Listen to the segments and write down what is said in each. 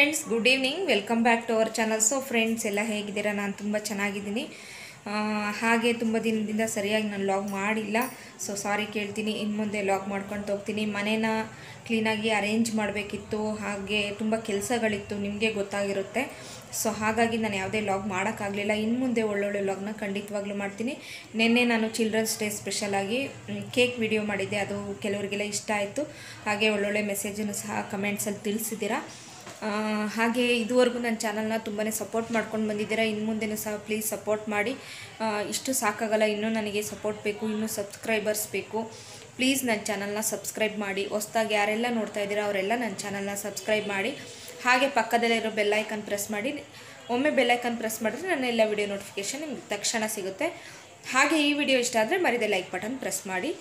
friends good evening welcome back to our channel so friends ಎಲ್ಲ ಹೇಗಿದ್ದೀರಾ ನಾನು ತುಂಬ ಚೆನ್ನಾಗಿದ್ದೀನಿ ಆ, ಹಾಗೆ ತುಂಬ ದಿನದಿಂದ ಸರಿಯಾಗಿ ನಾನು ಲಾಗ್ ಮಾಡಿಲ್ಲ ಸೊ ಸಾರಿ ಕೇಳ್ತೀನಿ ಇನ್ನು ಮುಂದೆ ಲಾಗ್ ಮಾಡ್ಕೊಂಡು ಹೋಗ್ತೀನಿ ಮನೇನ ಕ್ಲೀನಾಗಿ ಅರೇಂಜ್ ಮಾಡಬೇಕಿತ್ತು ಹಾಗೆ ತುಂಬ ಕೆಲಸಗಳಿತ್ತು ನಿಮಗೆ ಗೊತ್ತಾಗಿರುತ್ತೆ ಸೊ ಹಾಗಾಗಿ ನಾನು ಯಾವುದೇ ಲಾಗ್ ಮಾಡೋಕ್ಕಾಗಲಿಲ್ಲ ಇನ್ನು ಮುಂದೆ ಒಳ್ಳೊಳ್ಳೆ ಲಾಗ್ನ ಖಂಡಿತವಾಗ್ಲೂ ಮಾಡ್ತೀನಿ ನಿನ್ನೆ ನಾನು ಚಿಲ್ಡ್ರನ್ಸ್ ಡೇ ಸ್ಪೆಷಲಾಗಿ ಕೇಕ್ ವಿಡಿಯೋ ಮಾಡಿದ್ದೆ ಅದು ಕೆಲವರಿಗೆಲ್ಲ ಇಷ್ಟ ಆಯಿತು ಹಾಗೆ ಒಳ್ಳೊಳ್ಳೆ ಮೆಸೇಜನ್ನು ಸಹ ಕಮೆಂಟ್ಸಲ್ಲಿ ತಿಳಿಸಿದ್ದೀರಾ ಆ, ಹಾಗೆ ಇದುವರೆಗೂ ನನ್ನ ಚಾನಲ್ನ ತುಂಬಾ ಸಪೋರ್ಟ್ ಮಾಡ್ಕೊಂಡು ಬಂದಿದ್ದೀರಾ ಇನ್ನು ಮುಂದೆನೂ ಸಹ ಪ್ಲೀಸ್ ಸಪೋರ್ಟ್ ಮಾಡಿ ಆ, ಇಷ್ಟು ಸಾಕಾಗಲ್ಲ ಇನ್ನೂ ನನಗೆ ಸಪೋರ್ಟ್ ಬೇಕು ಇನ್ನೂ ಸಬ್ಸ್ಕ್ರೈಬರ್ಸ್ ಬೇಕು ಪ್ಲೀಸ್ ನನ್ನ ಚಾನಲ್ನ ಸಬ್ಸ್ಕ್ರೈಬ್ ಮಾಡಿ ಹೊಸ್ದಾಗಿ ಯಾರೆಲ್ಲ ನೋಡ್ತಾ ಇದ್ದೀರಾ ಅವರೆಲ್ಲ ನನ್ನ ಚಾನಲ್ನ ಸಬ್ಸ್ಕ್ರೈಬ್ ಮಾಡಿ ಹಾಗೆ ಪಕ್ಕದಲ್ಲಿರೋ ಬೆಲ್ಲೈಕನ್ ಪ್ರೆಸ್ ಮಾಡಿ ಒಮ್ಮೆ ಬೆಲ್ಲೈಕನ್ ಪ್ರೆಸ್ ಮಾಡಿದ್ರೆ ನನ್ನ ಎಲ್ಲ ವಿಡಿಯೋ ನೋಟಿಫಿಕೇಷನ್ ನಿಮ್ಗೆ ತಕ್ಷಣ ಸಿಗುತ್ತೆ ಹಾಗೆ ಈ ವಿಡಿಯೋ ಇಷ್ಟ ಆದರೆ ಮರಿದೆ ಲೈಕ್ ಬಟನ್ ಪ್ರೆಸ್ ಮಾಡಿ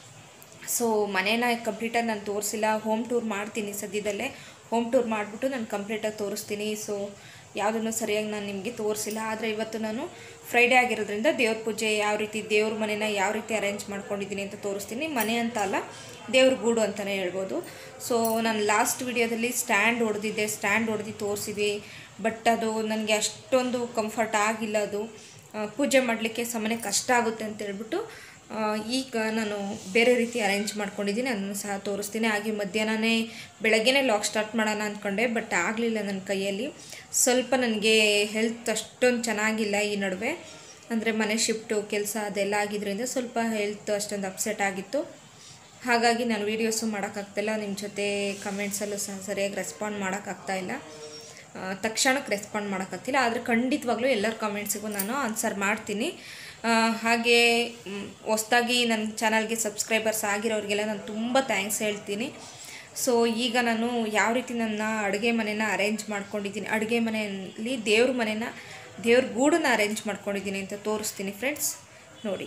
ಸೊ ಮನೇನ ಕಂಪ್ಲೀಟಾಗಿ ನಾನು ತೋರಿಸಿಲ್ಲ ಹೋಮ್ ಟೂರ್ ಮಾಡ್ತೀನಿ ಸದ್ಯದಲ್ಲೇ ಹೋಮ್ ಟೂರ್ ಮಾಡಿಬಿಟ್ಟು ನಾನು ಕಂಪ್ಲೀಟಾಗಿ ತೋರಿಸ್ತೀನಿ ಸೊ ಯಾವುದನ್ನು ಸರಿಯಾಗಿ ನಾನು ನಿಮಗೆ ತೋರಿಸಿಲ್ಲ ಆದರೆ ಇವತ್ತು ನಾನು ಫ್ರೈಡೇ ಆಗಿರೋದ್ರಿಂದ ದೇವ್ರ ಪೂಜೆ ಯಾವ ರೀತಿ ದೇವ್ರ ಮನೇನ ಯಾವ ರೀತಿ ಅರೇಂಜ್ ಮಾಡ್ಕೊಂಡಿದ್ದೀನಿ ಅಂತ ತೋರಿಸ್ತೀನಿ ಮನೆ ಅಂತ ಅಲ್ಲ ದೇವ್ರ ಗೂಡು ಅಂತಲೇ ಹೇಳ್ಬೋದು ಸೊ ನಾನು ಲಾಸ್ಟ್ ವಿಡಿಯೋದಲ್ಲಿ ಸ್ಟ್ಯಾಂಡ್ ಹೊಡೆದಿದ್ದೆ ಸ್ಟ್ಯಾಂಡ್ ಹೊಡೆದು ತೋರಿಸಿದ್ವಿ ಬಟ್ ಅದು ನನಗೆ ಅಷ್ಟೊಂದು ಕಂಫರ್ಟ್ ಆಗಿಲ್ಲ ಅದು ಆ, ಪೂಜೆ ಮಾಡಲಿಕ್ಕೆ ಸಾಮಾನ್ಯ ಕಷ್ಟ ಆಗುತ್ತೆ ಅಂತ ಹೇಳ್ಬಿಟ್ಟು ಆ, ಈಗ ನಾನು ಬೇರೆ ರೀತಿ ಅರೇಂಜ್ ಮಾಡ್ಕೊಂಡಿದ್ದೀನಿ ಅದನ್ನು ಸಹ ತೋರಿಸ್ತೀನಿ ಹಾಗೆ ಮಧ್ಯಾಹ್ನನೇ ಬೆಳಗ್ಗೆನೇ ಲಾಗ್ ಸ್ಟಾರ್ಟ್ ಮಾಡೋಣ ಅಂದ್ಕೊಂಡೆ ಬಟ್ ಆಗಲಿಲ್ಲ ನನ್ನ ಕೈಯಲ್ಲಿ ಸ್ವಲ್ಪ ನನಗೆ ಹೆಲ್ತ್ ಅಷ್ಟೊಂದು ಚೆನ್ನಾಗಿಲ್ಲ ಈ ನಡುವೆ ಅಂದರೆ ಮನೆ ಶಿಫ್ಟು ಕೆಲಸ ಅದೆಲ್ಲ ಆಗಿದ್ದರಿಂದ ಸ್ವಲ್ಪ ಹೆಲ್ತ್ ಅಷ್ಟೊಂದು ಅಪ್ಸೆಟ್ ಆಗಿತ್ತು ಹಾಗಾಗಿ ನಾನು ವೀಡಿಯೋಸು ಮಾಡೋಕ್ಕಾಗ್ತಾಯಿಲ್ಲ ನಿಮ್ಮ ಜೊತೆ ಕಮೆಂಟ್ಸಲ್ಲೂ ಸಹ ಸರಿಯಾಗಿ ರೆಸ್ಪಾಂಡ್ ಮಾಡೋಕ್ಕಾಗ್ತಾ ಇಲ್ಲ ಆ, ತಕ್ಷಣಕ್ಕೆ ರೆಸ್ಪಾಂಡ್ ಮಾಡೋಕ್ಕಾಗ್ತಿಲ್ಲ ಆದರೆ ಖಂಡಿತವಾಗ್ಲೂ ಎಲ್ಲರ ಕಮೆಂಟ್ಸಿಗೂ ನಾನು ಆನ್ಸರ್ ಮಾಡ್ತೀನಿ ಆ, ಹಾಗೆ ಹೊಸ್ದಾಗಿ ನನ್ನ ಚಾನಲ್ಗೆ ಸಬ್ಸ್ಕ್ರೈಬರ್ಸ್ ಆಗಿರೋರಿಗೆಲ್ಲ ನಾನು ತುಂಬ ಥ್ಯಾಂಕ್ಸ್ ಹೇಳ್ತೀನಿ ಸೊ ಈಗ ನಾನು ಯಾವ ರೀತಿ ನನ್ನ ಅಡುಗೆ ಮನೆನ ಅರೇಂಜ್ ಮಾಡ್ಕೊಂಡಿದ್ದೀನಿ ಅಡುಗೆ ಮನೆಯಲ್ಲಿ ದೇವ್ರ ಮನೆನ ದೇವ್ರ ಗೂಡನ್ನ ಅರೇಂಜ್ ಮಾಡ್ಕೊಂಡಿದ್ದೀನಿ ಅಂತ ತೋರಿಸ್ತೀನಿ ಫ್ರೆಂಡ್ಸ್ ನೋಡಿ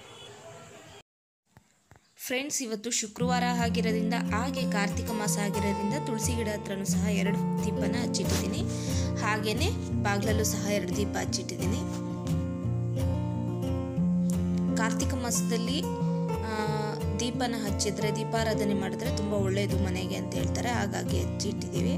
ಫ್ರೆಂಡ್ಸ್ ಇವತ್ತು ಶುಕ್ರವಾರ ಆಗಿರೋದ್ರಿಂದ ಹಾಗೆ ಕಾರ್ತಿಕ ಮಾಸ ಆಗಿರೋದ್ರಿಂದ ತುಳಸಿ ಗಿಡ ಹತ್ರನೂ ಸಹ ಎರಡು ದೀಪನ ಹಚ್ಚಿಟ್ಟಿದ್ದೀನಿ ಹಾಗೆಯೇ ಬಾಗಿಲಲ್ಲೂ ಸಹ ಎರಡು ದೀಪ ಹಚ್ಚಿಟ್ಟಿದ್ದೀನಿ ಕಾರ್ತಿಕ ಮಾಸದಲ್ಲಿ ಆ, ದೀಪನ ಹಚ್ಚಿದ್ರೆ ದೀಪಾರಾಧನೆ ಮಾಡಿದ್ರೆ ತುಂಬ ಒಳ್ಳೆಯದು ಮನೆಗೆ ಅಂತ ಹೇಳ್ತಾರೆ ಹಾಗಾಗಿ ಹಚ್ಚಿಟ್ಟಿದ್ದೀವಿ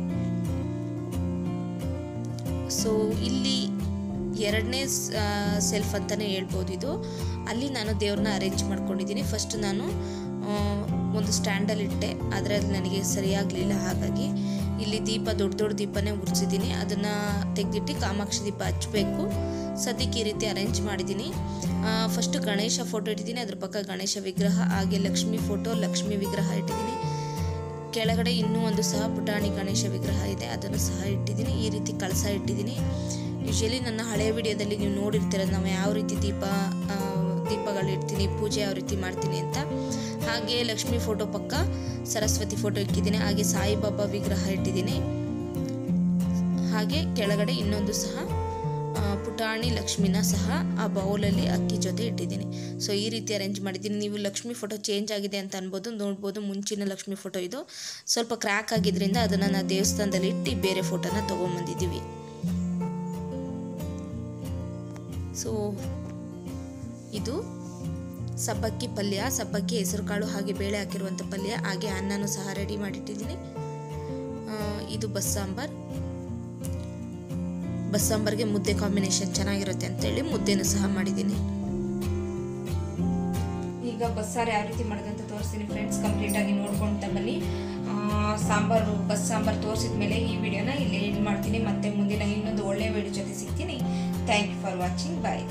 ಸೊ ಇಲ್ಲಿ ಎರಡನೇ ಸೆಲ್ಫ್ ಅಂತಲೇ ಹೇಳ್ಬೋದು ಇದು ಅಲ್ಲಿ ನಾನು ದೇವ್ರನ್ನ ಅರೇಂಜ್ ಮಾಡ್ಕೊಂಡಿದ್ದೀನಿ ಫಸ್ಟ್ ನಾನು ಆ, ಒಂದು ಸ್ಟ್ಯಾಂಡಲ್ಲಿ ಇಟ್ಟೆ ಆದರೆ ಅದು ನನಗೆ ಸರಿಯಾಗಲಿಲ್ಲ ಹಾಗಾಗಿ ಇಲ್ಲಿ ದೀಪ ದೊಡ್ಡ ದೊಡ್ಡ ದೀಪನೇ ಉರಿಸಿದ್ದೀನಿ ಅದನ್ನು ತೆಗೆದಿಟ್ಟು ಕಾಮಾಕ್ಷಿ ದೀಪ ಹಚ್ಚಬೇಕು ಸದ್ಯಕ್ಕೆ ಈ ರೀತಿ ಅರೇಂಜ್ ಮಾಡಿದ್ದೀನಿ ಫಸ್ಟ್ ಗಣೇಶ ಫೋಟೋ ಇಟ್ಟಿದ್ದೀನಿ ಅದ್ರ ಪಕ್ಕ ಗಣೇಶ ವಿಗ್ರಹ ಹಾಗೆ ಲಕ್ಷ್ಮಿ ಫೋಟೋ ಲಕ್ಷ್ಮಿ ವಿಗ್ರಹ ಇಟ್ಟಿದ್ದೀನಿ ಕೆಳಗಡೆ ಇನ್ನೂ ಒಂದು ಸಹ ಪುಟಾಣಿ ಗಣೇಶ ವಿಗ್ರಹ ಇದೆ ಅದನ್ನು ಸಹ ಇಟ್ಟಿದ್ದೀನಿ ಈ ರೀತಿ ಕಳಸ ಇಟ್ಟಿದ್ದೀನಿ ಯೂಶಲಿ ನನ್ನ ಹಳೆಯ ವಿಡಿಯೋದಲ್ಲಿ ನೀವು ನೋಡಿರ್ತೀರ ನಾವು ಯಾವ ರೀತಿ ದೀಪ ಆ, ದೀಪಗಳು ಇಡ್ತೀನಿ ಪೂಜೆ ಯಾವ ರೀತಿ ಮಾಡ್ತೀನಿ ಅಂತ ಹಾಗೆ ಲಕ್ಷ್ಮಿ ಫೋಟೋ ಪಕ್ಕ ಸರಸ್ವತಿ ಫೋಟೋ ಇಟ್ಟಿದ್ದೀನಿ ಹಾಗೆ ಸಾಯಿಬಾಬಾ ವಿಗ್ರಹ ಇಟ್ಟಿದ್ದೀನಿ ಹಾಗೆ ಕೆಳಗಡೆ ಇನ್ನೊಂದು ಸಹ ಆ, ಪುಟಾಣಿ ಲಕ್ಷ್ಮಿನ ಸಹ ಆ ಬೌಲಲ್ಲಿ ಅಕ್ಕಿ ಜೊತೆ ಇಟ್ಟಿದ್ದೀನಿ ಸೊ ಈ ರೀತಿ ಅರೇಂಜ್ ಮಾಡಿದ್ದೀನಿ ನೀವು ಲಕ್ಷ್ಮಿ ಫೋಟೋ ಚೇಂಜ್ ಆಗಿದೆ ಅಂತ ಅನ್ಬೋದು ನೋಡ್ಬೋದು ಮುಂಚಿನ ಲಕ್ಷ್ಮಿ ಫೋಟೋ ಇದು ಸ್ವಲ್ಪ ಕ್ರ್ಯಾಕ್ ಆಗಿದ್ರಿಂದ ಅದನ್ನು ನಾವು ದೇವಸ್ಥಾನದಲ್ಲಿ ಇಟ್ಟು ಬೇರೆ ಫೋಟೋನ ತೊಗೊಂಬಂದಿದ್ದೀವಿ ಸೊ ಇದು ಸಬ್ಬಕ್ಕಿ ಪಲ್ಯ ಸಬ್ಬಕ್ಕಿ ಹೆಸರುಕಾಳು ಹಾಗೆ ಬೇಳೆ ಹಾಕಿರುವಂಥ ಪಲ್ಯ ಹಾಗೆ ಅನ್ನನೂ ಸಹ ರೆಡಿ ಮಾಡಿಟ್ಟಿದ್ದೀನಿ ಆ, ಇದು ಬಸ್ಸಾಂಬಾರ್ ಬಸ್ಸಾಂಬಾರ್ಗೆ ಮುದ್ದೆ ಕಾಂಬಿನೇಷನ್ ಚೆನ್ನಾಗಿರುತ್ತೆ ಅಂತೇಳಿ ಮುದ್ದೆನೂ ಸಹ ಮಾಡಿದ್ದೀನಿ ಈಗ ಬಸ್ಸಾರು ಯಾವ ರೀತಿ ಮಾಡೋದು ಅಂತ ತೋರಿಸ್ತೀನಿ ಫ್ರೆಂಡ್ಸ್ ಕಂಪ್ಲೀಟಾಗಿ ನೋಡ್ಕೊಂತ ಬನ್ನಿ ಆ, ಸಾಂಬಾರು ಬಸ್ ಸಾಂಬಾರು ತೋರಿಸಿದ ಮೇಲೆ ಈ ವಿಡಿಯೋನ ಇಲ್ಲಿ ಎಂಡ್ ಮಾಡ್ತೀನಿ ಮತ್ತೆ ಮುಂದಿನ ಇನ್ನೊಂದು ಒಳ್ಳೆ ವಿಡಿಯೋ ಜೊತೆ ಸಿಗ್ತೀನಿ thank you for watching bye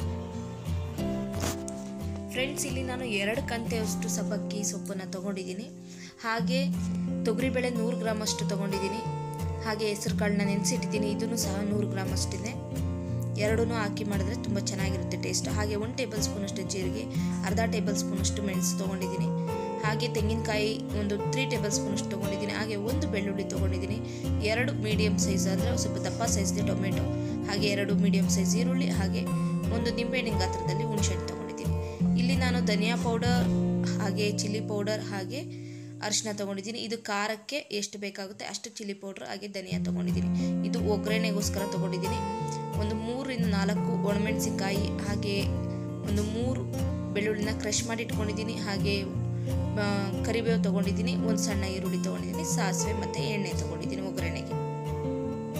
friends ಇಲ್ಲಿ ನಾನು ಎರಡು ಕಂತೆಯಷ್ಟು ಸಬ್ಬಕ್ಕಿ ಸೊಪ್ಪನ್ನು ತೊಗೊಂಡಿದ್ದೀನಿ ಹಾಗೆ ತೊಗರಿಬೇಳೆ ನೂರು ಗ್ರಾಮ್ ಅಷ್ಟು ತೊಗೊಂಡಿದ್ದೀನಿ ಹಾಗೆ ಹೆಸರು ಕಾಳನ್ನ ನೆನೆಸಿಟ್ಟಿದ್ದೀನಿ ಇದನ್ನು ಸಹ ನೂರು ಗ್ರಾಮ್ ಅಷ್ಟಿದೆ ಎರಡೂ ಹಾಕಿ ಮಾಡಿದ್ರೆ ತುಂಬ ಚೆನ್ನಾಗಿರುತ್ತೆ ಟೇಸ್ಟ್ ಹಾಗೆ ಒಂದು ಟೇಬಲ್ ಸ್ಪೂನಷ್ಟು ಜೀರಿಗೆ ಅರ್ಧ ಟೇಬಲ್ ಸ್ಪೂನಷ್ಟು ಮೆಣಸು ತೊಗೊಂಡಿದ್ದೀನಿ ಹಾಗೆ ತೆಂಗಿನಕಾಯಿ ಒಂದು ತ್ರೀ ಟೇಬಲ್ ಸ್ಪೂನಷ್ಟು ತೊಗೊಂಡಿದ್ದೀನಿ ಹಾಗೆ ಒಂದು ಬೆಳ್ಳುಳ್ಳಿ ತೊಗೊಂಡಿದ್ದೀನಿ ಎರಡು ಮೀಡಿಯಮ್ ಸೈಜ್ ಅಂದರೆ ಸ್ವಲ್ಪ ದಪ್ಪ ಸೈಜ್ದೆ ಟೊಮೆಟೊ ಹಾಗೆ ಎರಡು ಮೀಡಿಯಮ್ ಸೈಜ್ ಈರುಳ್ಳಿ ಹಾಗೆ ಒಂದು ನಿಂಬೆಹಣ್ಣಿನ ಗಾತ್ರದಲ್ಲಿ ಹುಣಸೆಹಣ್ಣು ತೊಗೊಂಡಿದ್ದೀನಿ ಇಲ್ಲಿ ನಾನು ಧನಿಯಾ ಪೌಡರ್ ಹಾಗೆ ಚಿಲ್ಲಿ ಪೌಡರ್ ಹಾಗೆ ಅರಿಶಿನ ತೊಗೊಂಡಿದ್ದೀನಿ ಇದು ಖಾರಕ್ಕೆ ಎಷ್ಟು ಬೇಕಾಗುತ್ತೆ ಅಷ್ಟು ಚಿಲ್ಲಿ ಪೌಡ್ರ್ ಹಾಗೆ ಧನಿಯಾ ತೊಗೊಂಡಿದ್ದೀನಿ ಇದು ಒಗ್ಗರಣೆಗೋಸ್ಕರ ತೊಗೊಂಡಿದ್ದೀನಿ ಒಂದು ಮೂರರಿಂದ ನಾಲ್ಕು ಒಣಮೆಣಸಿನ್ಕಾಯಿ ಹಾಗೆ ಒಂದು ಮೂರು ಬೆಳ್ಳುಳ್ಳಿನ ಕ್ರಷ್ ಮಾಡಿ ಇಟ್ಕೊಂಡಿದ್ದೀನಿ ಹಾಗೆ ಆ, ಕರಿಬೇವು ತೊಗೊಂಡಿದ್ದೀನಿ ಒಂದು ಸಣ್ಣ ಈರುಳ್ಳಿ ತೊಗೊಂಡಿದ್ದೀನಿ ಸಾಸಿವೆ ಮತ್ತು ಎಣ್ಣೆ ತೊಗೊಂಡಿದ್ದೀನಿ ಒಗ್ಗರಣೆಗೆ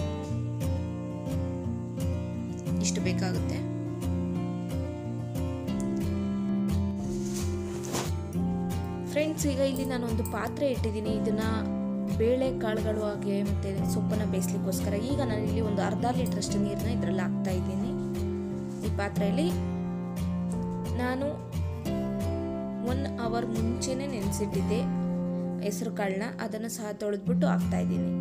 ಇಷ್ಟು ಬೇಕಾಗುತ್ತೆ ಫ್ರೆಂಡ್ಸ್ ಈಗ ಇಲ್ಲಿ ನಾನು ಒಂದು ಪಾತ್ರೆ ಇಟ್ಟಿದ್ದೀನಿ ಇದನ್ನು ಬೇಳೆ ಕಾಳುಗಳು ಹಾಗೆ ಮತ್ತು ಸೊಪ್ಪನ್ನು ಬೇಯಿಸ್ಲಿಕ್ಕೋಸ್ಕರ ಈಗ ನಾನು ಇಲ್ಲಿ ಒಂದು ಅರ್ಧ ಲೀಟ್ರಷ್ಟು ನೀರನ್ನ ಇದರಲ್ಲಿ ಹಾಕ್ತಾ ಇದ್ದೀನಿ ಈ ಪಾತ್ರೆಯಲ್ಲಿ ನಾನು ಒನ್ ಅವರ್ ಮುಂಚೆನೇ ನೆನೆಸಿಟ್ಟಿದ್ದೆ ಹೆಸರು ಕಾಳನ್ನ ಅದನ್ನು ಸಹ ತೊಳೆದ್ಬಿಟ್ಟು ಹಾಕ್ತಾ ಇದ್ದೀನಿ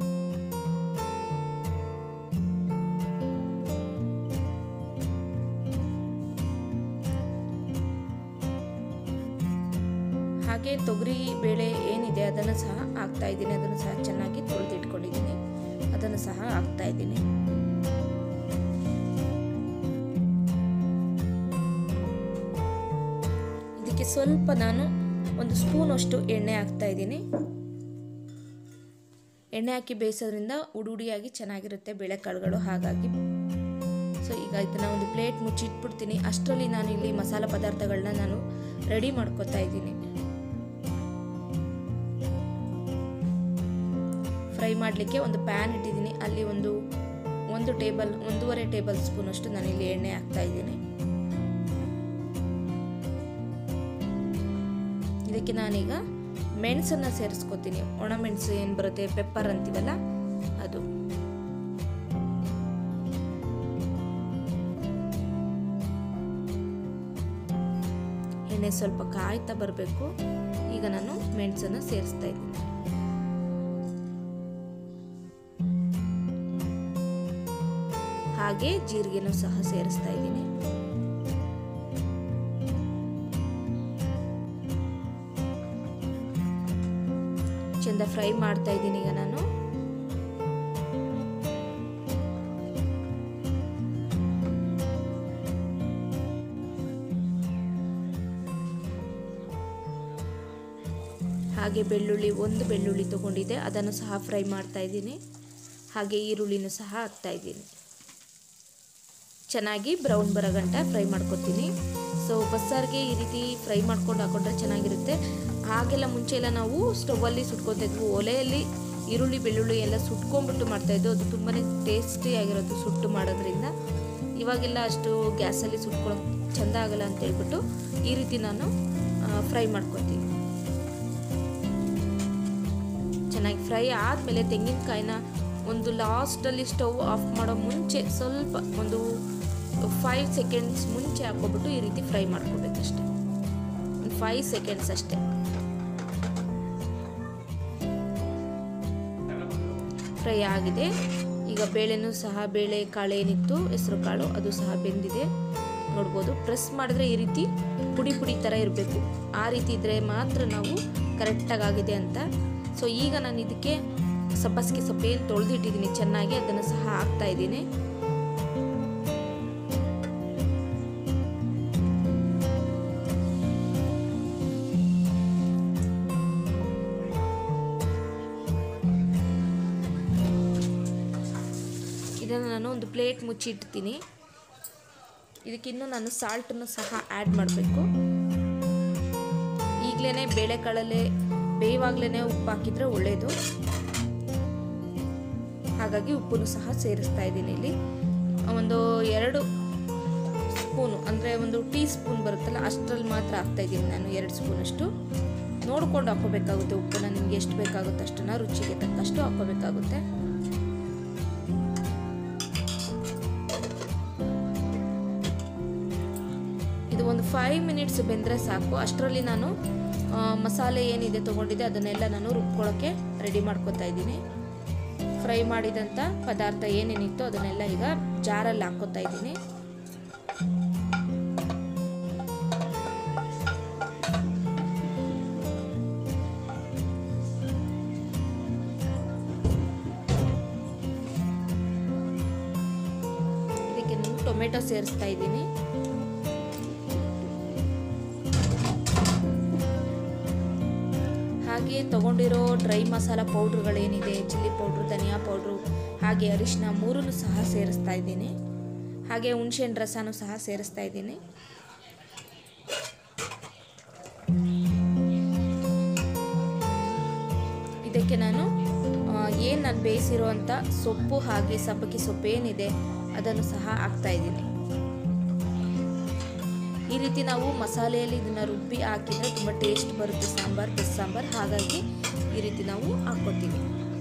ಹಾಗೆ ತೊಗರಿ ಬೇಳೆ ಏನಿದೆ ಅದನ್ನು ಸಹ ಹಾಕ್ತಾ ಇದ್ದೀನಿ ಅದನ್ನು ಸಹ ಚೆನ್ನಾಗಿ ತೊಳೆದಿಟ್ಕೊಂಡಿದ್ದೀನಿ ಅದನ್ನು ಸಹ ಹಾಕ್ತಾ ಇದ್ದೀನಿ ಇದಕ್ಕೆ ಸ್ವಲ್ಪ ನಾನು ಒಂದು ಸ್ಪೂನ್ ಅಷ್ಟು ಎಣ್ಣೆ ಹಾಕ್ತಾ ಇದ್ದೀನಿ ಎಣ್ಣೆ ಹಾಕಿ ಬೇಯಿಸೋದ್ರಿಂದ ಉಡುಡಿಯಾಗಿ ಚೆನ್ನಾಗಿರುತ್ತೆ ಬೇಳೆಕಾಳುಗಳು ಹಾಗಾಗಿ ಸೊ ಈಗ ಇದನ್ನು ಒಂದು ಪ್ಲೇಟ್ ಮುಚ್ಚಿಟ್ಬಿಡ್ತೀನಿ ಅಷ್ಟರಲ್ಲಿ ನಾನು ಇಲ್ಲಿ ಮಸಾಲ ಪದಾರ್ಥಗಳನ್ನ ನಾನು ರೆಡಿ ಮಾಡ್ಕೊತಾ ಇದ್ದೀನಿ ಫ್ರೈ ಮಾಡಲಿಕ್ಕೆ ಒಂದು ಪ್ಯಾನ್ ಇಟ್ಟಿದ್ದೀನಿ ಅಲ್ಲಿ ಒಂದು ಒಂದು ಟೇಬಲ್ ಒಂದೂವರೆ ಟೇಬಲ್ ಸ್ಪೂನ್ ಅಷ್ಟು ನಾನಿಲ್ಲಿ ಎಣ್ಣೆ ಹಾಕ್ತಾ ಇದ್ದೀನಿ ಇದಕ್ಕೆ ನಾನೀಗ ಮೆಣಸನ್ನು ಸೇರಿಸ್ಕೊತೀನಿ ಒಣ ಮೆಣಸು ಏನು ಬರುತ್ತೆ ಪೆಪ್ಪರ್ ಅಂತೀವಲ್ಲ ಅದು ಎಣ್ಣೆ ಸ್ವಲ್ಪ ಕಾಯ್ತಾ ಬರಬೇಕು ಈಗ ನಾನು ಮೆಣಸನ್ನು ಸೇರಿಸ್ತಾ ಇದ್ದೀನಿ ಹಾಗೆ ಜೀರಿಗೆನೂ ಸಹ ಸೇರಿಸ್ತಾ ಇದ್ದೀನಿ ಚೆಂದ ಫ್ರೈ ಮಾಡ್ತಾ ಇದ್ದೀನಿ ಈಗ ನಾನು ಹಾಗೆ ಬೆಳ್ಳುಳ್ಳಿ ಒಂದು ಬೆಳ್ಳುಳ್ಳಿ ತಗೊಂಡಿದ್ದೆ ಅದನ್ನು ಸಹ ಫ್ರೈ ಮಾಡ್ತಾ ಇದ್ದೀನಿ ಹಾಗೆ ಈರುಳ್ಳಿನೂ ಸಹ ಹಾಕ್ತಾ ಇದ್ದೀನಿ ಚೆನ್ನಾಗಿ ಬ್ರೌನ್ ಬರೋ ಗಂಟ ಫ್ರೈ ಮಾಡ್ಕೊತೀನಿ ಸೊ ಬಸ್ಸಾರಿಗೆ ಈ ರೀತಿ ಫ್ರೈ ಮಾಡ್ಕೊಂಡು ಹಾಕೊಂಡ್ರೆ ಚೆನ್ನಾಗಿರುತ್ತೆ ಹಾಗೆಲ್ಲ ಮುಂಚೆ ಎಲ್ಲ ನಾವು ಸ್ಟವಲ್ಲಿ ಸುಟ್ಕೊತಾ ಇದ್ವಿ ಒಲೆಯಲ್ಲಿ ಈರುಳ್ಳಿ ಬೆಳ್ಳುಳ್ಳಿ ಎಲ್ಲ ಸುಟ್ಕೊಂಡ್ಬಿಟ್ಟು ಮಾಡ್ತಾಯಿದ್ದು ಅದು ತುಂಬಾ ಟೇಸ್ಟಿಯಾಗಿರೋದು ಸುಟ್ಟು ಮಾಡೋದ್ರಿಂದ ಇವಾಗೆಲ್ಲ ಅಷ್ಟು ಗ್ಯಾಸಲ್ಲಿ ಸುಟ್ಕೊಳ್ಳೋ ಚೆಂದ ಆಗಲ್ಲ ಅಂತ ಹೇಳ್ಬಿಟ್ಟು ಈ ರೀತಿ ನಾನು ಫ್ರೈ ಮಾಡ್ಕೊತೀನಿ ಚೆನ್ನಾಗಿ ಫ್ರೈ ಆದಮೇಲೆ ತೆಂಗಿನಕಾಯಿನ ಒಂದು ಲಾಸ್ಟಲ್ಲಿ ಸ್ಟವ್ ಆಫ್ ಮಾಡೋ ಮುಂಚೆ ಸ್ವಲ್ಪ ಒಂದು ಫೈವ್ ಸೆಕೆಂಡ್ಸ್ ಮುಂಚೆ ಹಾಕ್ಕೊಬಿಟ್ಟು ಈ ರೀತಿ ಫ್ರೈ ಮಾಡ್ಕೋಬೇಕಷ್ಟೆ ಒಂದು ಫೈವ್ ಸೆಕೆಂಡ್ಸ್ ಅಷ್ಟೇ ಫ್ರೈ ಆಗಿದೆ ಈಗ ಬೇಳೆನೂ ಸಹ ಬೇಳೆ ಕಾಳು ಏನಿತ್ತು ಹೆಸರು ಕಾಳು ಅದು ಸಹ ಬೆಂದಿದೆ ನೋಡ್ಬೋದು ಪ್ರೆಸ್ ಮಾಡಿದ್ರೆ ಈ ರೀತಿ ಪುಡಿ ಪುಡಿ ಥರ ಇರಬೇಕು ಆ ರೀತಿ ಇದ್ದರೆ ಮಾತ್ರ ನಾವು ಕರೆಕ್ಟಾಗಿ ಆಗಿದೆ ಅಂತ ಸೊ ಈಗ ನಾನು ಇದಕ್ಕೆ ಸಬ್ಬಸಿಗೆ ಸೊಪ್ಪು ಏನು ತೊಳೆದಿಟ್ಟಿದ್ದೀನಿ ಚೆನ್ನಾಗಿ ಅದನ್ನು ಸಹ ಹಾಕ್ತಾ ಇದ್ದೀನಿ ಇದನ್ನು ನಾನು ಒಂದು ಪ್ಲೇಟ್ ಮುಚ್ಚಿಡ್ತೀನಿ ಇದಕ್ಕಿನ್ನೂ ನಾನು ಸಾಲ್ಟನ್ನು ಸಹ ಆ್ಯಡ್ ಮಾಡಬೇಕು ಈಗಲೇ ಬೇಳೆಕಾಳಲ್ಲೇ ಬೇಯುವಾಗಲೇ ಉಪ್ಪು ಹಾಕಿದರೆ ಒಳ್ಳೆಯದು ಹಾಗಾಗಿ ಉಪ್ಪನ್ನು ಸಹ ಸೇರಿಸ್ತಾ ಇದ್ದೀನಿ ಇಲ್ಲಿ ಒಂದು ಎರಡು ಸ್ಪೂನು ಅಂದರೆ ಒಂದು ಟೀ ಸ್ಪೂನ್ ಬರುತ್ತಲ್ಲ ಅಷ್ಟರಲ್ಲಿ ಮಾತ್ರ ಹಾಕ್ತಾ ಇದ್ದೀನಿ ನಾನು ಎರಡು ಸ್ಪೂನಷ್ಟು ನೋಡ್ಕೊಂಡು ಹಾಕೋಬೇಕಾಗುತ್ತೆ ಉಪ್ಪನ್ನ ನಿಮಗೆ ಎಷ್ಟು ಬೇಕಾಗುತ್ತೆ ಅಷ್ಟನ್ನು ರುಚಿಗೆ ತಕ್ಕಷ್ಟು ಹಾಕೋಬೇಕಾಗುತ್ತೆ ಇದು ಒಂದು ಫೈವ್ ಮಿನಿಟ್ಸ್ ಬೆಂದರೆ ಸಾಕು ಅಷ್ಟರಲ್ಲಿ ನಾನು ಮಸಾಲೆ ಏನಿದೆ ತೊಗೊಂಡಿದ್ದೆ ಅದನ್ನೆಲ್ಲ ನಾನು ರುಬ್ಕೊಳ್ಳೋಕ್ಕೆ ರೆಡಿ ಮಾಡ್ಕೊತಾ ಇದ್ದೀನಿ ಫ್ರೈ ಮಾಡಿದಂಥ ಪದಾರ್ಥ ಏನೇನಿತ್ತು ಅದನ್ನೆಲ್ಲ ಈಗ ಜಾರಲ್ಲಿ ಹಾಕ್ಕೋತಾ ಇದ್ದೀನಿ ಇದಕ್ಕೆ ನಾನು ಟೊಮೆಟೊ ಸೇರಿಸ್ತಾ ಇದ್ದೀನಿ ಹಾಗೆ ತೊಗೊಂಡಿರೋ ಡ್ರೈ ಮಸಾಲ ಪೌಡ್ರುಗಳೇನಿದೆ ಚಿಲ್ಲಿ ಪೌಡ್ರು ಧನಿಯಾ ಪೌಡ್ರು ಹಾಗೆ ಅರಿಶಿನ ಮೂರನ್ನು ಸಹ ಸೇರಿಸ್ತಾ ಇದ್ದೀನಿ ಹಾಗೆ ಹುಣಸೆಹಣ್ಣು ರಸನೂ ಸಹ ಸೇರಿಸ್ತಾ ಇದ್ದೀನಿ ಇದಕ್ಕೆ ನಾನು ಏನು ನಾನು ಬೇಯಿಸಿರುವಂಥ ಸೊಪ್ಪು ಹಾಗೆ ಸಬ್ಬಕ್ಕಿ ಸೊಪ್ಪು ಏನಿದೆ ಅದನ್ನು ಸಹ ಹಾಕ್ತಾ ಇದ್ದೀನಿ ಈ ರೀತಿ ನಾವು ಮಸಾಲೆಯಲ್ಲಿ ಇದನ್ನು ರುಬ್ಬಿ ಹಾಕಿದರೆ ತುಂಬ ಟೇಸ್ಟ್ ಬರುತ್ತೆ ಸಾಂಬಾರು ಬೆಸ್ ಸಾಂಬಾರು ಹಾಗಾಗಿ ಈ ರೀತಿ ನಾವು ಹಾಕ್ಕೊತೀವಿ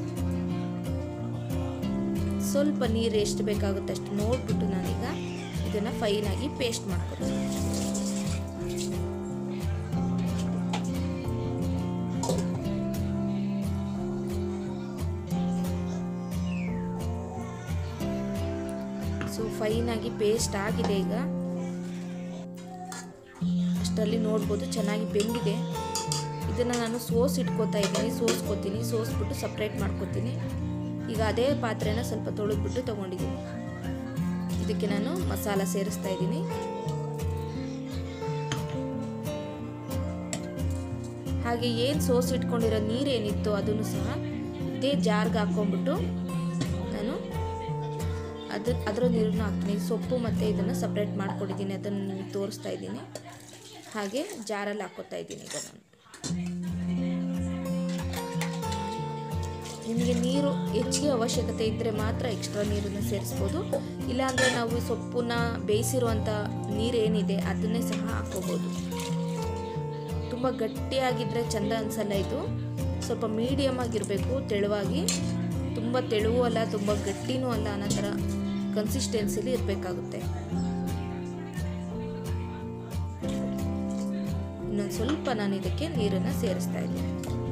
ಸ್ವಲ್ಪ ನೀರು ಎಷ್ಟು ಬೇಕಾಗುತ್ತೆ ಅಷ್ಟು ನೋಡಿಬಿಟ್ಟು ನಾನೀಗ ಇದನ್ನು ಫೈನಾಗಿ ಪೇಸ್ಟ್ ಮಾಡ್ಕೊತೀನಿ ಸೊ ಫೈನಾಗಿ ಪೇಸ್ಟ್ ಆಗಿದೆ ಈಗ ಅಷ್ಟರಲ್ಲಿ ನೋಡ್ಬೋದು ಚೆನ್ನಾಗಿ ಬೆಂದಿದೆ ಇದನ್ನು ನಾನು ಸೋಸ್ ಇಟ್ಕೋತಾ ಇದ್ದೀನಿ ಸೋಸ್ಕೋತೀನಿ ಸೋಸ್ಬಿಟ್ಟು ಸಪ್ರೇಟ್ ಮಾಡ್ಕೋತೀನಿ ಈಗ ಅದೇ ಪಾತ್ರೆನ ಸ್ವಲ್ಪ ತೊಳೆದ್ಬಿಟ್ಟು ತೊಗೊಂಡಿದ್ದೀನಿ ಇದಕ್ಕೆ ನಾನು ಮಸಾಲ ಸೇರಿಸ್ತಾ ಇದ್ದೀನಿ ಹಾಗೆ ಏನು ಸೋಸ್ ಇಟ್ಕೊಂಡಿರೋ ನೀರೇನಿತ್ತು ಅದನ್ನು ಸಹ ಇದೇ ಜಾರ್ಗೆ ಹಾಕ್ಕೊಂಡ್ಬಿಟ್ಟು ನಾನು ಅದು ಅದರ ನೀರನ್ನು ಹಾಕ್ತೀನಿ ಸೊಪ್ಪು ಮತ್ತು ಇದನ್ನು ಸಪ್ರೇಟ್ ಮಾಡ್ಕೊಂಡಿದ್ದೀನಿ ಅದನ್ನು ನಿಮಗೆ ತೋರಿಸ್ತಾ ಇದ್ದೀನಿ ಹಾಗೆ ಜಾರಲ್ಲಿ ಹಾಕೋತಾ ಇದ್ದೀನಿ ಈಗ ನಾನು ನಿಮಗೆ ನೀರು ಹೆಚ್ಚಿಗೆ ಅವಶ್ಯಕತೆ ಇದ್ದರೆ ಮಾತ್ರ ಎಕ್ಸ್ಟ್ರಾ ನೀರನ್ನು ಸೇರಿಸ್ಬೋದು ಇಲ್ಲಾಂದರೆ ನಾವು ಸೊಪ್ಪನ್ನ ಬೇಯಿಸಿರುವಂಥ ನೀರೇನಿದೆ ಅದನ್ನೇ ಸಹ ಹಾಕ್ಕೋಬೋದು ತುಂಬ ಗಟ್ಟಿಯಾಗಿದ್ದರೆ ಚೆಂದ ಅನಿಸಲ್ಲ ಇದು ಸ್ವಲ್ಪ ಮೀಡಿಯಮ್ ಆಗಿರಬೇಕು ತೆಳುವಾಗಿ ತುಂಬ ತೆಳುವೂ ಅಲ್ಲ ತುಂಬ ಗಟ್ಟಿನೂ ಅಲ್ಲ ಅನ್ನೋ ಥರ ಕನ್ಸಿಸ್ಟೆನ್ಸಿಲಿ ಇರಬೇಕಾಗುತ್ತೆ ಇನ್ನೊಂದು ಸ್ವಲ್ಪ ನಾನು ಇದಕ್ಕೆ ನೀರನ್ನು ಸೇರಿಸ್ತಾ ಇದ್ದೀನಿ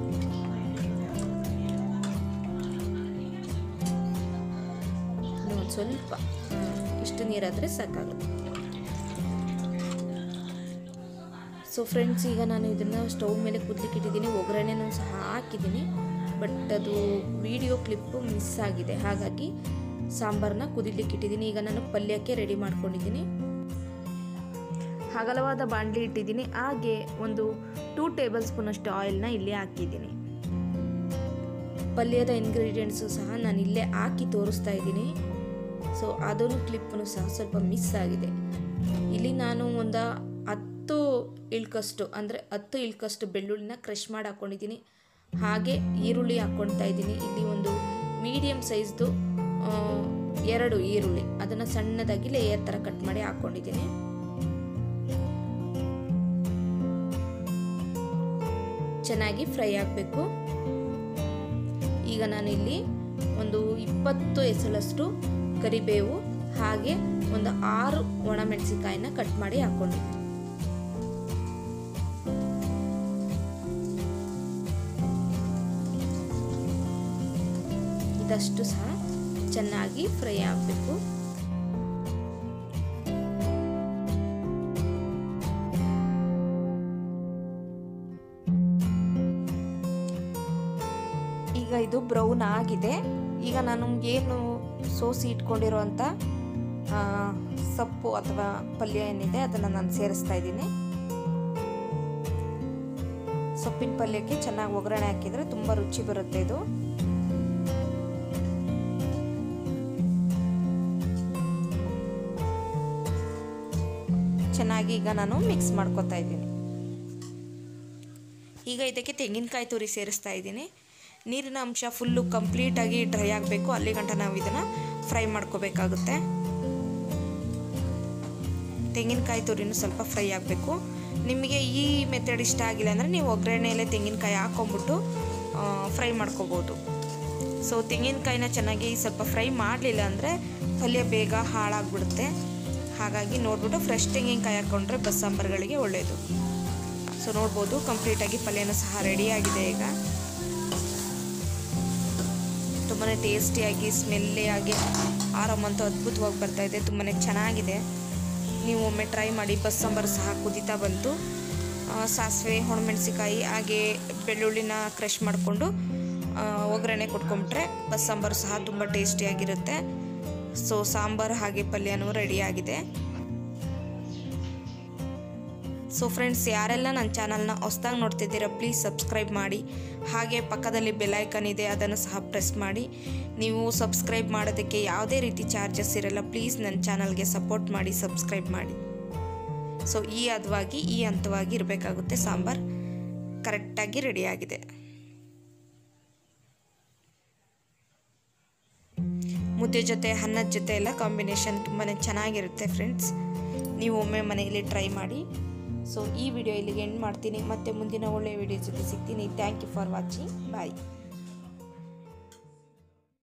ಇನ್ನೊಂದು ಸ್ವಲ್ಪ ಇಷ್ಟು ನೀರಾದರೆ ಸಾಕಾಗುತ್ತೆ ಸೊ ಫ್ರೆಂಡ್ಸ್ ಈಗ ನಾನು ಇದನ್ನು ಸ್ಟವ್ ಮೇಲೆ ಕುದ್ಲಿಕ್ಕೆ ಇಟ್ಟಿದ್ದೀನಿ ಒಗ್ಗರಣೆನೂ ಸಹ ಹಾಕಿದ್ದೀನಿ ಬಟ್ ಅದು ವಿಡಿಯೋ ಕ್ಲಿಪ್ಪು ಮಿಸ್ ಆಗಿದೆ ಹಾಗಾಗಿ ಸಾಂಬಾರನ್ನ ಕುದಿಲಿಕ್ಕೆ ಇಟ್ಟಿದ್ದೀನಿ ಈಗ ನಾನು ಪಲ್ಯಕ್ಕೆ ರೆಡಿ ಮಾಡ್ಕೊಂಡಿದ್ದೀನಿ ಹಗಲವಾದ ಬಾಣಲಿ ಇಟ್ಟಿದ್ದೀನಿ ಹಾಗೆ ಒಂದು ಟೂ ಟೇಬಲ್ ಸ್ಪೂನಷ್ಟು ಆಯಿಲ್ನ ಇಲ್ಲಿ ಹಾಕಿದ್ದೀನಿ ಪಲ್ಯದ ಇಂಗ್ರೀಡಿಯೆಂಟ್ಸು ಸಹ ನಾನು ಇಲ್ಲೇ ಹಾಕಿ ತೋರಿಸ್ತಾ ಇದ್ದೀನಿ ಸೊ ಅದನ್ನು ಕ್ಲಿಪ್ಪನ್ನು ಸಹ ಸ್ವಲ್ಪ ಮಿಸ್ ಆಗಿದೆ ಇಲ್ಲಿ ನಾನು ಒಂದು ಹತ್ತು ಇಳ್ಕಷ್ಟು ಅಂದರೆ ಹತ್ತು ಇಳ್ಕಷ್ಟು ಬೆಳ್ಳುಳ್ಳಿನ ಕ್ರಷ್ ಮಾಡಿ ಹಾಕ್ಕೊಂಡಿದ್ದೀನಿ ಹಾಗೆ ಈರುಳ್ಳಿ ಹಾಕ್ಕೊಳ್ತಾ ಇದ್ದೀನಿ ಇಲ್ಲಿ ಒಂದು ಮೀಡಿಯಮ್ ಸೈಜ್ದು ಎರಡು ಈರುಳ್ಳಿ ಅದನ್ನು ಸಣ್ಣದಾಗಿ ಲೇಯರ್ ಥರ ಕಟ್ ಮಾಡಿ ಹಾಕ್ಕೊಂಡಿದ್ದೀನಿ ಚೆನ್ನಾಗಿ ಫ್ರೈ ಆಗಬೇಕು ಈಗ ನಾನಿಲ್ಲಿ ಒಂದು ಇಪ್ಪತ್ತು ಎಸಳಷ್ಟು ಕರಿಬೇವು ಹಾಗೆ ಒಂದು ಆರು ಒಣಮೆಣಸಿಕಾಯಿನ ಕಟ್ ಮಾಡಿ ಹಾಕ್ಕೊಂಡಿದ್ದೀನಿ ಇದಷ್ಟು ಸಹ ಚೆನ್ನಾಗಿ ಫ್ರೈ ಆಗಬೇಕು ಈಗ ಇದು ಬ್ರೌನ್ ಆಗಿದೆ ಈಗ ನಾನು ಏನು ಸೋಸಿ ಇಟ್ಕೊಂಡಿರೋಂಥ ಸೊಪ್ಪು ಅಥವಾ ಪಲ್ಯ ಏನಿದೆ ಅದನ್ನು ನಾನು ಸೇರಿಸ್ತಾ ಇದ್ದೀನಿ ಸೊಪ್ಪಿನ ಪಲ್ಯಕ್ಕೆ ಚೆನ್ನಾಗಿ ಒಗ್ಗರಣೆ ಹಾಕಿದರೆ ತುಂಬ ರುಚಿ ಬರುತ್ತೆ ಇದು ಚೆನ್ನಾಗಿ ಈಗ ನಾನು ಮಿಕ್ಸ್ ಮಾಡ್ಕೊತಾ ಇದ್ದೀನಿ ಈಗ ಇದಕ್ಕೆ ತೆಂಗಿನಕಾಯಿ ತುರಿ ಸೇರಿಸ್ತಾ ಇದ್ದೀನಿ ನೀರಿನ ಅಂಶ ಫುಲ್ಲು ಕಂಪ್ಲೀಟಾಗಿ ಡ್ರೈ ಆಗಬೇಕು ಅಲ್ಲಿ ಗಂಟ ನಾವು ಇದನ್ನು ಫ್ರೈ ಮಾಡ್ಕೋಬೇಕಾಗುತ್ತೆ ತೆಂಗಿನಕಾಯಿ ತುರಿನೂ ಸ್ವಲ್ಪ ಫ್ರೈ ಆಗಬೇಕು ನಿಮಗೆ ಈ ಮೆಥಡ್ ಇಷ್ಟ ಆಗಿಲ್ಲ ಅಂದರೆ ನೀವು ಒಗ್ಗರಣೆಯಲ್ಲೇ ತೆಂಗಿನಕಾಯಿ ಹಾಕ್ಕೊಂಬಿಟ್ಟು ಫ್ರೈ ಮಾಡ್ಕೋಬೋದು ಸೊ ತೆಂಗಿನಕಾಯಿನ ಚೆನ್ನಾಗಿ ಸ್ವಲ್ಪ ಫ್ರೈ ಮಾಡಲಿಲ್ಲ ಅಂದರೆ ಪಲ್ಯ ಬೇಗ ಹಾಳಾಗ್ಬಿಡುತ್ತೆ ಹಾಗಾಗಿ ನೋಡ್ಬಿಟ್ಟು ಫ್ರೆಶ್ ತೆಂಗಿನಕಾಯಿ ಹಾಕ್ಕೊಂಡ್ರೆ ಬಸ್ಸಾಂಬಾರುಗಳಿಗೆ ಒಳ್ಳೆಯದು ಸೊ ನೋಡ್ಬೋದು ಕಂಪ್ಲೀಟಾಗಿ ಪಲ್ಯನೂ ಸಹ ರೆಡಿಯಾಗಿದೆ ಈಗ ತುಂಬಾ ಟೇಸ್ಟಿಯಾಗಿ ಸ್ಮೆಲ್ಲಿಯಾಗಿ ಆರಾಮಂತೂ ಅದ್ಭುತವಾಗಿ ಬರ್ತಾಯಿದೆ ತುಂಬಾ ಚೆನ್ನಾಗಿದೆ ನೀವು ಒಮ್ಮೆ ಟ್ರೈ ಮಾಡಿ ಬಸ್ಸಾಂಬಾರು ಸಹ ಕುದೀತಾ ಬಂತು ಸಾಸಿವೆ ಒಣಮೆಣಸಿಕಾಯಿ ಹಾಗೆ ಬೆಳ್ಳುಳ್ಳಿನ ಕ್ರಷ್ ಮಾಡಿಕೊಂಡು ಒಗ್ಗರಣೆ ಕೊಟ್ಕೊಂಬಿಟ್ರೆ ಬಸ್ಸಾಂಬಾರು ಸಹ ತುಂಬ ಟೇಸ್ಟಿಯಾಗಿರುತ್ತೆ ಸೊ ಸಾಂಬಾರು ಹಾಗೆ ಪಲ್ಯನೂ ರೆಡಿಯಾಗಿದೆ ಸೊ ಫ್ರೆಂಡ್ಸ್ ಯಾರೆಲ್ಲ ನನ್ನ ಚಾನಲ್ನ ಹೊಸ್ದಾಗಿ ನೋಡ್ತಿದ್ದೀರಾ ಪ್ಲೀಸ್ ಸಬ್ಸ್ಕ್ರೈಬ್ ಮಾಡಿ ಹಾಗೆ ಪಕ್ಕದಲ್ಲಿ ಬೆಲೈಕನ್ ಇದೆ ಅದನ್ನು ಸಹ ಪ್ರೆಸ್ ಮಾಡಿ ನೀವು ಸಬ್ಸ್ಕ್ರೈಬ್ ಮಾಡೋದಕ್ಕೆ ಯಾವುದೇ ರೀತಿ ಚಾರ್ಜಸ್ ಇರಲ್ಲ ಪ್ಲೀಸ್ ನನ್ನ ಚಾನಲ್ಗೆ ಸಪೋರ್ಟ್ ಮಾಡಿ ಸಬ್ಸ್ಕ್ರೈಬ್ ಮಾಡಿ ಸೊ ಈ ಹದವಾಗಿ ಈ ಹಂತವಾಗಿ ಇರಬೇಕಾಗುತ್ತೆ ಸಾಂಬಾರು ಕರೆಕ್ಟಾಗಿ ರೆಡಿಯಾಗಿದೆ ಮುದ್ದೆ ಜೊತೆ ಅನ್ನದ ಜೊತೆ ಎಲ್ಲ ಕಾಂಬಿನೇಷನ್ ತುಂಬಾ ಚೆನ್ನಾಗಿರುತ್ತೆ ಫ್ರೆಂಡ್ಸ್ ನೀವು ಒಮ್ಮೆ ಮನೆಯಲ್ಲಿ ಟ್ರೈ ಮಾಡಿ ಸೊ ಈ ವಿಡಿಯೋ ಇಲ್ಲಿಗೆ ಎಂಡ್ ಮಾಡ್ತೀನಿ ಮತ್ತೆ ಮುಂದಿನ ಒಳ್ಳೆಯ ವಿಡಿಯೋ ಜೊತೆ ಸಿಗ್ತೀನಿ thank you for watching bye